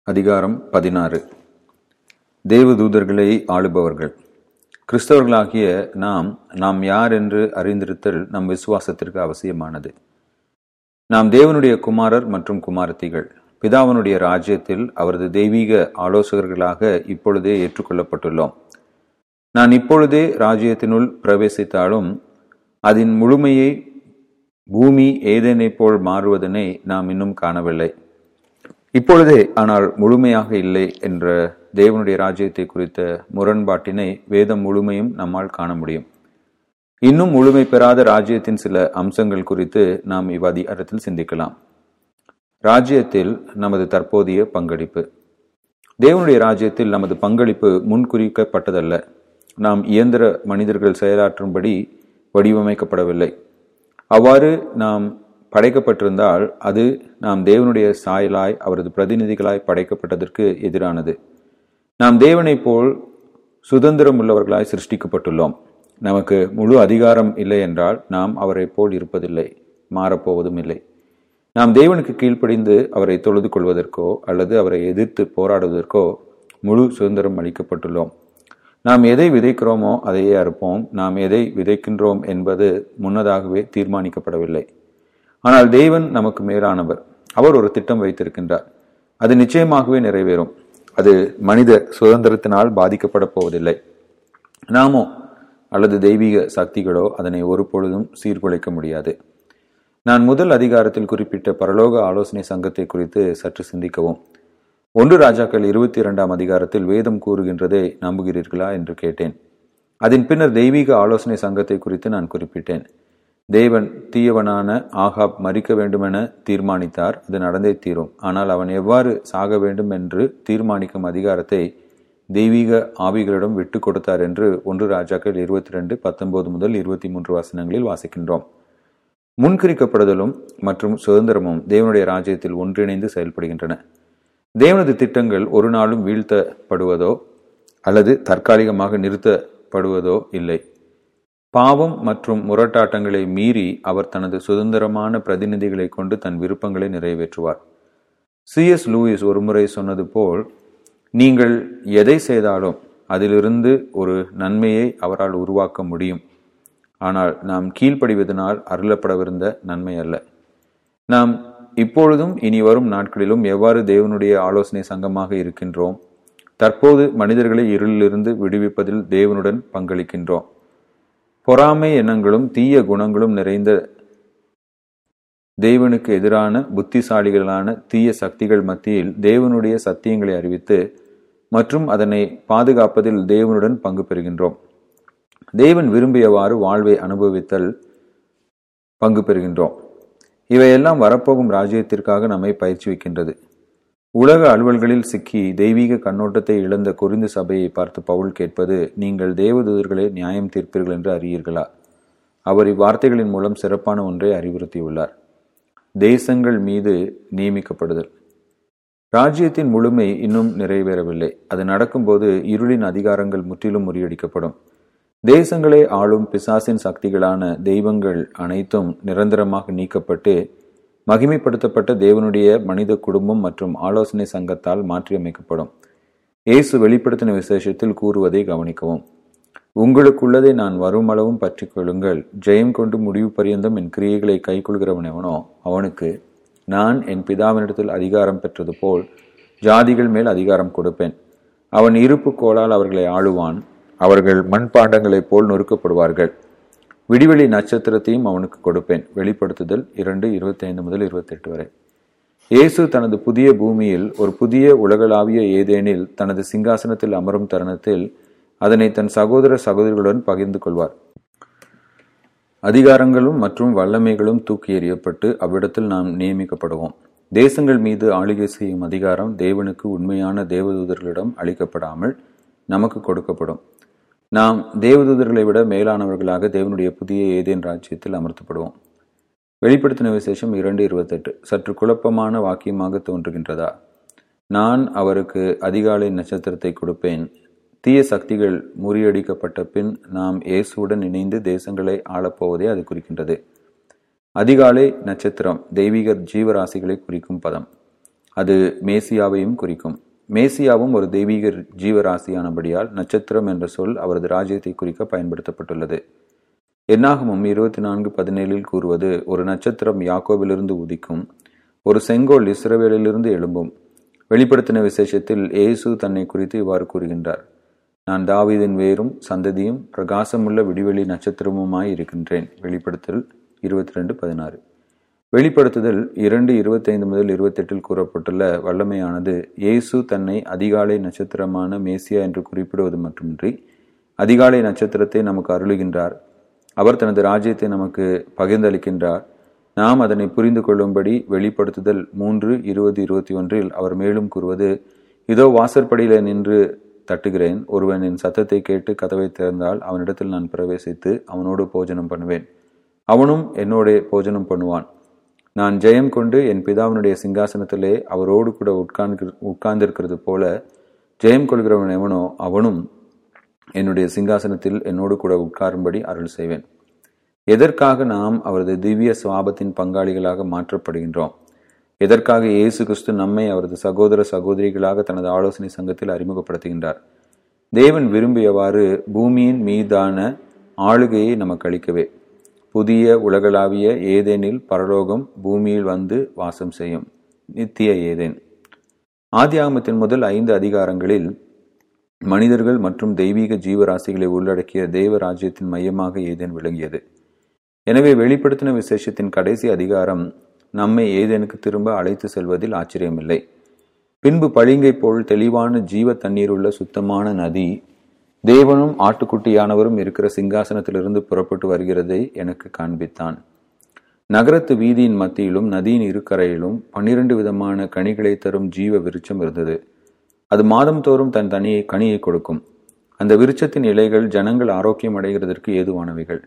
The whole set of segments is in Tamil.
அதிகாரம் பதினாறு தேவதூதர்களை ஆளுபவர்கள் கிறிஸ்தவர்களாகிய நாம் நாம் யார் என்று அறிந்திருத்தல் நம் விசுவாசத்திற்கு அவசியமானது நாம் தேவனுடைய குமாரர் மற்றும் குமாரத்திகள் பிதாவனுடைய ராஜ்யத்தில் அவரது தெய்வீக ஆலோசகர்களாக இப்பொழுதே ஏற்றுக்கொள்ளப்பட்டுள்ளோம் நான் இப்பொழுதே ராஜ்யத்தினுள் பிரவேசித்தாலும் அதன் முழுமையை பூமி ஏதேனைப் போல் மாறுவதனை நாம் இன்னும் காணவில்லை இப்பொழுதே ஆனால் முழுமையாக இல்லை என்ற தேவனுடைய ராஜ்யத்தை குறித்த முரண்பாட்டினை வேதம் முழுமையும் நம்மால் காண முடியும் இன்னும் முழுமை பெறாத ராஜ்யத்தின் சில அம்சங்கள் குறித்து நாம் இவ்வதிகாரத்தில் சிந்திக்கலாம் ராஜ்யத்தில் நமது தற்போதைய பங்களிப்பு தேவனுடைய ராஜ்யத்தில் நமது பங்களிப்பு முன்குறிக்கப்பட்டதல்ல நாம் இயந்திர மனிதர்கள் செயலாற்றும்படி வடிவமைக்கப்படவில்லை அவ்வாறு நாம் படைக்கப்பட்டிருந்தால் அது நாம் தேவனுடைய சாயலாய் அவரது பிரதிநிதிகளாய் படைக்கப்பட்டதற்கு எதிரானது நாம் தேவனைப் போல் சுதந்திரம் உள்ளவர்களாய் சிருஷ்டிக்கப்பட்டுள்ளோம் நமக்கு முழு அதிகாரம் இல்லை என்றால் நாம் அவரை போல் இருப்பதில்லை மாறப்போவதும் இல்லை நாம் தேவனுக்கு கீழ்ப்படிந்து அவரை தொழுது கொள்வதற்கோ அல்லது அவரை எதிர்த்து போராடுவதற்கோ முழு சுதந்திரம் அளிக்கப்பட்டுள்ளோம் நாம் எதை விதைக்கிறோமோ அதையே அறுப்போம் நாம் எதை விதைக்கின்றோம் என்பது முன்னதாகவே தீர்மானிக்கப்படவில்லை ஆனால் தேவன் நமக்கு மேலானவர் அவர் ஒரு திட்டம் வைத்திருக்கின்றார் அது நிச்சயமாகவே நிறைவேறும் அது மனித சுதந்திரத்தினால் பாதிக்கப்பட போவதில்லை நாமோ அல்லது தெய்வீக சக்திகளோ அதனை ஒரு பொழுதும் சீர்குலைக்க முடியாது நான் முதல் அதிகாரத்தில் குறிப்பிட்ட பரலோக ஆலோசனை சங்கத்தை குறித்து சற்று சிந்திக்கவும் ஒன்று ராஜாக்கள் இருபத்தி இரண்டாம் அதிகாரத்தில் வேதம் கூறுகின்றதை நம்புகிறீர்களா என்று கேட்டேன் அதன் பின்னர் தெய்வீக ஆலோசனை சங்கத்தை குறித்து நான் குறிப்பிட்டேன் தேவன் தீயவனான ஆகாப் மறிக்க வேண்டுமென தீர்மானித்தார் அது நடந்தே தீரும் ஆனால் அவன் எவ்வாறு சாக வேண்டும் என்று தீர்மானிக்கும் அதிகாரத்தை தெய்வீக ஆவிகளிடம் விட்டு கொடுத்தார் என்று ஒன்று ராஜாக்கள் இருபத்தி ரெண்டு பத்தொன்பது முதல் இருபத்தி மூன்று வசனங்களில் வாசிக்கின்றோம் முன்குறிக்கப்படுதலும் மற்றும் சுதந்திரமும் தேவனுடைய ராஜ்யத்தில் ஒன்றிணைந்து செயல்படுகின்றன தேவனது திட்டங்கள் ஒரு நாளும் வீழ்த்தப்படுவதோ அல்லது தற்காலிகமாக நிறுத்தப்படுவதோ இல்லை பாவம் மற்றும் முரட்டாட்டங்களை மீறி அவர் தனது சுதந்திரமான பிரதிநிதிகளை கொண்டு தன் விருப்பங்களை நிறைவேற்றுவார் சி எஸ் லூயிஸ் ஒருமுறை சொன்னது போல் நீங்கள் எதை செய்தாலும் அதிலிருந்து ஒரு நன்மையை அவரால் உருவாக்க முடியும் ஆனால் நாம் கீழ்ப்படிவதனால் அருளப்படவிருந்த நன்மை அல்ல நாம் இப்பொழுதும் இனி வரும் நாட்களிலும் எவ்வாறு தேவனுடைய ஆலோசனை சங்கமாக இருக்கின்றோம் தற்போது மனிதர்களை இருளிலிருந்து விடுவிப்பதில் தேவனுடன் பங்களிக்கின்றோம் பொறாமை எண்ணங்களும் தீய குணங்களும் நிறைந்த தேவனுக்கு எதிரான புத்திசாலிகளான தீய சக்திகள் மத்தியில் தேவனுடைய சத்தியங்களை அறிவித்து மற்றும் அதனை பாதுகாப்பதில் தேவனுடன் பங்கு பெறுகின்றோம் தேவன் விரும்பியவாறு வாழ்வை அனுபவித்தல் பங்கு பெறுகின்றோம் இவையெல்லாம் வரப்போகும் ராஜ்யத்திற்காக நம்மை பயிற்சிவிக்கின்றது உலக அலுவல்களில் சிக்கி தெய்வீக கண்ணோட்டத்தை இழந்த குறிந்து சபையை பார்த்து பவுல் கேட்பது நீங்கள் தேவதூதர்களை நியாயம் தீர்ப்பீர்கள் என்று அறியீர்களா அவர் இவ்வார்த்தைகளின் மூலம் சிறப்பான ஒன்றை அறிவுறுத்தியுள்ளார் தேசங்கள் மீது நியமிக்கப்படுதல் ராஜ்யத்தின் முழுமை இன்னும் நிறைவேறவில்லை அது நடக்கும்போது இருளின் அதிகாரங்கள் முற்றிலும் முறியடிக்கப்படும் தேசங்களை ஆளும் பிசாசின் சக்திகளான தெய்வங்கள் அனைத்தும் நிரந்தரமாக நீக்கப்பட்டு மகிமைப்படுத்தப்பட்ட தேவனுடைய மனித குடும்பம் மற்றும் ஆலோசனை சங்கத்தால் மாற்றியமைக்கப்படும் இயேசு வெளிப்படுத்தின விசேஷத்தில் கூறுவதை கவனிக்கவும் உங்களுக்குள்ளதை நான் வருமளவும் பற்றி கொள்ளுங்கள் ஜெயம் கொண்டு முடிவு பரியந்தம் என் கிரியைகளை கைக்கொள்கிறவனவனோ அவனுக்கு நான் என் பிதாவினிடத்தில் அதிகாரம் பெற்றது போல் ஜாதிகள் மேல் அதிகாரம் கொடுப்பேன் அவன் இருப்பு கோளால் அவர்களை ஆளுவான் அவர்கள் மண்பாண்டங்களைப் போல் நொறுக்கப்படுவார்கள் விடிவெளி நட்சத்திரத்தையும் அவனுக்கு கொடுப்பேன் வெளிப்படுத்துதல் இரண்டு இருபத்தி ஐந்து முதல் இருபத்தெட்டு வரை இயேசு தனது புதிய பூமியில் ஒரு புதிய உலகளாவிய ஏதேனில் தனது சிங்காசனத்தில் அமரும் தருணத்தில் அதனை தன் சகோதர சகோதரிகளுடன் பகிர்ந்து கொள்வார் அதிகாரங்களும் மற்றும் வல்லமைகளும் தூக்கி எறியப்பட்டு அவ்விடத்தில் நாம் நியமிக்கப்படுவோம் தேசங்கள் மீது ஆளுகை செய்யும் அதிகாரம் தேவனுக்கு உண்மையான தேவதூதர்களிடம் அளிக்கப்படாமல் நமக்கு கொடுக்கப்படும் நாம் தேவதூதர்களை விட மேலானவர்களாக தேவனுடைய புதிய ஏதேன் ராஜ்யத்தில் அமர்த்தப்படுவோம் வெளிப்படுத்தின விசேஷம் இரண்டு இருபத்தெட்டு சற்று குழப்பமான வாக்கியமாக தோன்றுகின்றதா நான் அவருக்கு அதிகாலை நட்சத்திரத்தை கொடுப்பேன் தீய சக்திகள் முறியடிக்கப்பட்ட பின் நாம் இயேசுவுடன் இணைந்து தேசங்களை ஆளப்போவதே அது குறிக்கின்றது அதிகாலை நட்சத்திரம் தெய்வீக ஜீவராசிகளை குறிக்கும் பதம் அது மேசியாவையும் குறிக்கும் மேசியாவும் ஒரு தெய்வீக ஜீவராசியானபடியால் நட்சத்திரம் என்ற சொல் அவரது ராஜ்யத்தை குறிக்க பயன்படுத்தப்பட்டுள்ளது என்னாகமும் இருபத்தி நான்கு பதினேழில் கூறுவது ஒரு நட்சத்திரம் யாக்கோவிலிருந்து உதிக்கும் ஒரு செங்கோல் இஸ்ரவேலிலிருந்து எழும்பும் வெளிப்படுத்தின விசேஷத்தில் இயேசு தன்னை குறித்து இவ்வாறு கூறுகின்றார் நான் தாவீதின் வேரும் சந்ததியும் பிரகாசமுள்ள விடிவெளி நட்சத்திரமுமாய் இருக்கின்றேன் வெளிப்படுத்தல் இருபத்தி ரெண்டு பதினாறு வெளிப்படுத்துதல் இரண்டு இருபத்தைந்து முதல் இருபத்தெட்டில் கூறப்பட்டுள்ள வல்லமையானது இயேசு தன்னை அதிகாலை நட்சத்திரமான மேசியா என்று குறிப்பிடுவது மட்டுமின்றி அதிகாலை நட்சத்திரத்தை நமக்கு அருளுகின்றார் அவர் தனது ராஜ்யத்தை நமக்கு பகிர்ந்தளிக்கின்றார் நாம் அதனை புரிந்து கொள்ளும்படி வெளிப்படுத்துதல் மூன்று இருபது இருபத்தி ஒன்றில் அவர் மேலும் கூறுவது இதோ வாசற்படியில நின்று தட்டுகிறேன் ஒருவன் என் சத்தத்தை கேட்டு கதவை திறந்தால் அவனிடத்தில் நான் பிரவேசித்து அவனோடு போஜனம் பண்ணுவேன் அவனும் என்னோட போஜனம் பண்ணுவான் நான் ஜெயம் கொண்டு என் பிதாவினுடைய சிங்காசனத்திலே அவரோடு கூட உட்கார்ந்து உட்கார்ந்திருக்கிறது போல ஜெயம் கொள்கிறவன் எவனோ அவனும் என்னுடைய சிங்காசனத்தில் என்னோடு கூட உட்காரும்படி அருள் செய்வேன் எதற்காக நாம் அவரது திவ்ய சுவாபத்தின் பங்காளிகளாக மாற்றப்படுகின்றோம் எதற்காக இயேசு கிறிஸ்து நம்மை அவரது சகோதர சகோதரிகளாக தனது ஆலோசனை சங்கத்தில் அறிமுகப்படுத்துகின்றார் தேவன் விரும்பியவாறு பூமியின் மீதான ஆளுகையை நமக்கு அளிக்கவே புதிய உலகளாவிய ஏதேனில் பரலோகம் பூமியில் வந்து வாசம் செய்யும் நித்திய ஏதேன் ஆதியாகமத்தின் முதல் ஐந்து அதிகாரங்களில் மனிதர்கள் மற்றும் தெய்வீக ஜீவராசிகளை உள்ளடக்கிய தேவ ராஜ்யத்தின் மையமாக ஏதேன் விளங்கியது எனவே வெளிப்படுத்தின விசேஷத்தின் கடைசி அதிகாரம் நம்மை ஏதேனுக்கு திரும்ப அழைத்து செல்வதில் ஆச்சரியமில்லை பின்பு பளிங்கை போல் தெளிவான ஜீவ தண்ணீருள்ள சுத்தமான நதி தேவனும் ஆட்டுக்குட்டியானவரும் இருக்கிற சிங்காசனத்திலிருந்து புறப்பட்டு வருகிறதை எனக்கு காண்பித்தான் நகரத்து வீதியின் மத்தியிலும் நதியின் இருக்கரையிலும் பன்னிரண்டு விதமான கனிகளை தரும் ஜீவ விருட்சம் இருந்தது அது மாதம் தோறும் தன் தனியை கனியை கொடுக்கும் அந்த விருட்சத்தின் இலைகள் ஜனங்கள் ஆரோக்கியம் அடைகிறதற்கு ஏதுவானவைகள்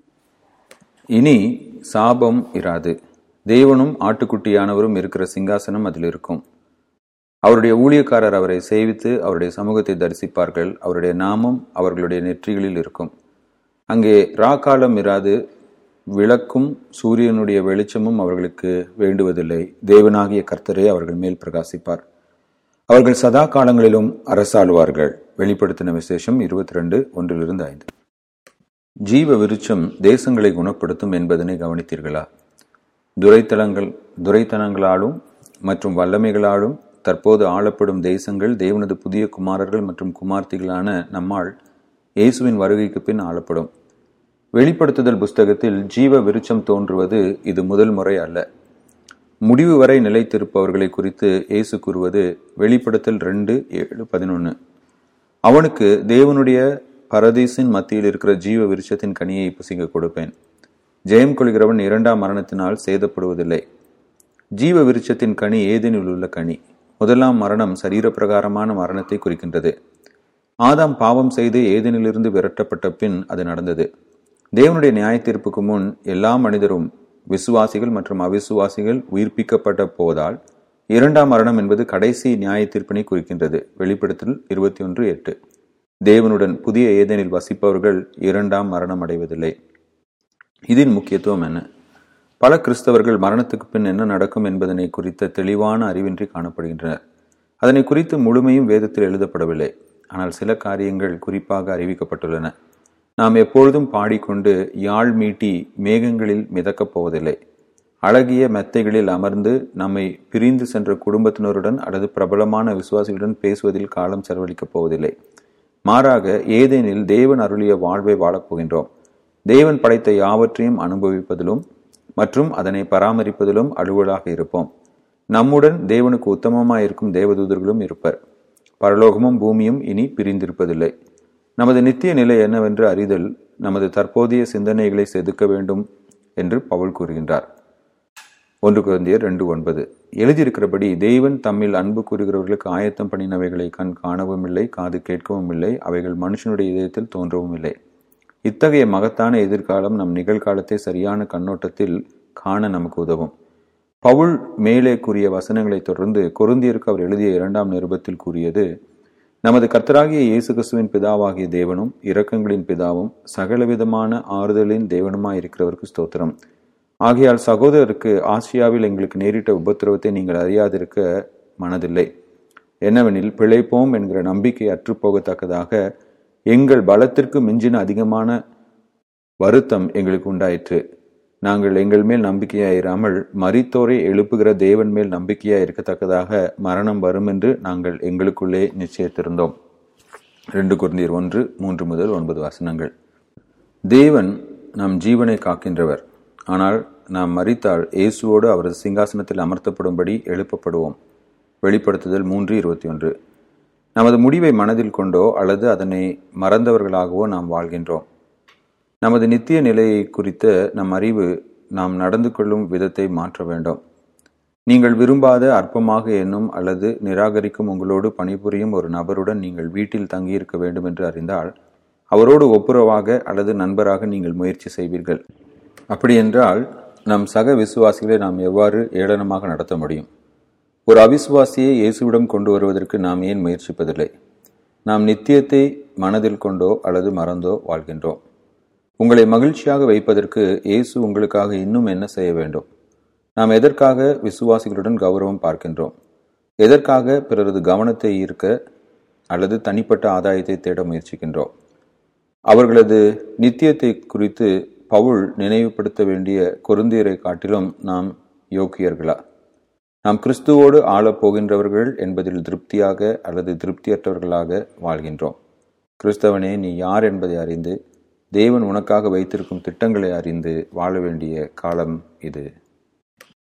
இனி சாபம் இராது தேவனும் ஆட்டுக்குட்டியானவரும் இருக்கிற சிங்காசனம் அதில் இருக்கும் அவருடைய ஊழியக்காரர் அவரை சேவித்து அவருடைய சமூகத்தை தரிசிப்பார்கள் அவருடைய நாமம் அவர்களுடைய நெற்றிகளில் இருக்கும் அங்கே ராக்காலம் இராது விளக்கும் சூரியனுடைய வெளிச்சமும் அவர்களுக்கு வேண்டுவதில்லை தேவனாகிய கர்த்தரே அவர்கள் மேல் பிரகாசிப்பார் அவர்கள் சதா காலங்களிலும் அரசாளுவார்கள் வெளிப்படுத்தின விசேஷம் இருபத்தி ரெண்டு ஒன்றிலிருந்து ஐந்து ஜீவ விருட்சம் தேசங்களை குணப்படுத்தும் என்பதனை கவனித்தீர்களா துரைத்தலங்கள் துரைத்தனங்களாலும் மற்றும் வல்லமைகளாலும் தற்போது ஆளப்படும் தேசங்கள் தேவனது புதிய குமாரர்கள் மற்றும் குமார்த்திகளான நம்மால் இயேசுவின் வருகைக்கு பின் ஆளப்படும் வெளிப்படுத்துதல் புஸ்தகத்தில் ஜீவ விருட்சம் தோன்றுவது இது முதல் முறை அல்ல முடிவு வரை நிலைத்திருப்பவர்களை குறித்து இயேசு கூறுவது வெளிப்படுத்தல் ரெண்டு ஏழு பதினொன்று அவனுக்கு தேவனுடைய பரதீசின் மத்தியில் இருக்கிற ஜீவ விருட்சத்தின் கனியை புசிங்க கொடுப்பேன் ஜெயம் கொள்கிறவன் இரண்டாம் மரணத்தினால் சேதப்படுவதில்லை ஜீவ விருட்சத்தின் கனி ஏதேனில் உள்ள கனி முதலாம் மரணம் சரீரப்பிரகாரமான மரணத்தை குறிக்கின்றது ஆதாம் பாவம் செய்து ஏதேனிலிருந்து விரட்டப்பட்ட பின் அது நடந்தது தேவனுடைய நியாய தீர்ப்புக்கு முன் எல்லா மனிதரும் விசுவாசிகள் மற்றும் அவிசுவாசிகள் உயிர்ப்பிக்கப்பட்ட போதால் இரண்டாம் மரணம் என்பது கடைசி நியாய தீர்ப்பினை குறிக்கின்றது வெளிப்படுத்தல் இருபத்தி ஒன்று எட்டு தேவனுடன் புதிய ஏதேனில் வசிப்பவர்கள் இரண்டாம் மரணம் அடைவதில்லை இதன் முக்கியத்துவம் என்ன பல கிறிஸ்தவர்கள் மரணத்துக்கு பின் என்ன நடக்கும் என்பதனை குறித்த தெளிவான அறிவின்றி காணப்படுகின்றனர் அதனை குறித்து முழுமையும் வேதத்தில் எழுதப்படவில்லை ஆனால் சில காரியங்கள் குறிப்பாக அறிவிக்கப்பட்டுள்ளன நாம் எப்பொழுதும் பாடிக்கொண்டு யாழ் மீட்டி மேகங்களில் மிதக்கப் போவதில்லை அழகிய மெத்தைகளில் அமர்ந்து நம்மை பிரிந்து சென்ற குடும்பத்தினருடன் அல்லது பிரபலமான விசுவாசிகளுடன் பேசுவதில் காலம் செலவழிக்கப் போவதில்லை மாறாக ஏதேனில் தேவன் அருளிய வாழ்வை வாழப்போகின்றோம் தேவன் படைத்த யாவற்றையும் அனுபவிப்பதிலும் மற்றும் அதனை பராமரிப்பதிலும் அலுவலாக இருப்போம் நம்முடன் தேவனுக்கு உத்தமமாய் இருக்கும் தேவதூதர்களும் இருப்பர் பரலோகமும் பூமியும் இனி பிரிந்திருப்பதில்லை நமது நித்திய நிலை என்னவென்று அறிதல் நமது தற்போதைய சிந்தனைகளை செதுக்க வேண்டும் என்று பவுல் கூறுகின்றார் ஒன்று குழந்தையர் ரெண்டு ஒன்பது எழுதியிருக்கிறபடி தேவன் தம்மில் அன்பு கூறுகிறவர்களுக்கு ஆயத்தம் பண்ணினவைகளை கண் காணவும் இல்லை காது கேட்கவும் இல்லை அவைகள் மனுஷனுடைய இதயத்தில் தோன்றவும் இல்லை இத்தகைய மகத்தான எதிர்காலம் நம் நிகழ்காலத்தை சரியான கண்ணோட்டத்தில் காண நமக்கு உதவும் பவுல் மேலே கூறிய வசனங்களை தொடர்ந்து கொருந்தியருக்கு அவர் எழுதிய இரண்டாம் நிருபத்தில் கூறியது நமது கர்த்தராகிய இயேசு கிறிஸ்துவின் பிதாவாகிய தேவனும் இரக்கங்களின் பிதாவும் சகலவிதமான ஆறுதலின் தேவனுமாய் இருக்கிறவருக்கு ஸ்தோத்திரம் ஆகையால் சகோதரருக்கு ஆசியாவில் எங்களுக்கு நேரிட்ட உபத்திரவத்தை நீங்கள் அறியாதிருக்க மனதில்லை என்னவெனில் பிழைப்போம் என்கிற நம்பிக்கை அற்றுப்போகத்தக்கதாக எங்கள் பலத்திற்கு மிஞ்சின அதிகமான வருத்தம் எங்களுக்கு உண்டாயிற்று நாங்கள் எங்கள் மேல் நம்பிக்கையாயிராமல் மரித்தோரை எழுப்புகிற தேவன் மேல் நம்பிக்கையாய் இருக்கத்தக்கதாக மரணம் வரும் என்று நாங்கள் எங்களுக்குள்ளே நிச்சயித்திருந்தோம் ரெண்டு குருந்தீர் ஒன்று மூன்று முதல் ஒன்பது வசனங்கள் தேவன் நம் ஜீவனை காக்கின்றவர் ஆனால் நாம் மறித்தால் இயேசுவோடு அவரது சிங்காசனத்தில் அமர்த்தப்படும்படி எழுப்பப்படுவோம் வெளிப்படுத்துதல் மூன்று இருபத்தி ஒன்று நமது முடிவை மனதில் கொண்டோ அல்லது அதனை மறந்தவர்களாகவோ நாம் வாழ்கின்றோம் நமது நித்திய நிலையை குறித்த நம் அறிவு நாம் நடந்து கொள்ளும் விதத்தை மாற்ற வேண்டும் நீங்கள் விரும்பாத அற்பமாக எண்ணும் அல்லது நிராகரிக்கும் உங்களோடு பணிபுரியும் ஒரு நபருடன் நீங்கள் வீட்டில் தங்கியிருக்க வேண்டும் என்று அறிந்தால் அவரோடு ஒப்புரவாக அல்லது நண்பராக நீங்கள் முயற்சி செய்வீர்கள் அப்படியென்றால் நம் சக விசுவாசிகளை நாம் எவ்வாறு ஏளனமாக நடத்த முடியும் ஒரு அவிசுவாசியை இயேசுவிடம் கொண்டு வருவதற்கு நாம் ஏன் முயற்சிப்பதில்லை நாம் நித்தியத்தை மனதில் கொண்டோ அல்லது மறந்தோ வாழ்கின்றோம் உங்களை மகிழ்ச்சியாக வைப்பதற்கு இயேசு உங்களுக்காக இன்னும் என்ன செய்ய வேண்டும் நாம் எதற்காக விசுவாசிகளுடன் கௌரவம் பார்க்கின்றோம் எதற்காக பிறரது கவனத்தை ஈர்க்க அல்லது தனிப்பட்ட ஆதாயத்தை தேட முயற்சிக்கின்றோம் அவர்களது நித்தியத்தை குறித்து பவுல் நினைவுபடுத்த வேண்டிய கொருந்தியரை காட்டிலும் நாம் யோக்கியர்களா நாம் கிறிஸ்துவோடு ஆளப் போகின்றவர்கள் என்பதில் திருப்தியாக அல்லது திருப்தியற்றவர்களாக வாழ்கின்றோம் கிறிஸ்தவனே நீ யார் என்பதை அறிந்து தேவன் உனக்காக வைத்திருக்கும் திட்டங்களை அறிந்து வாழ வேண்டிய காலம் இது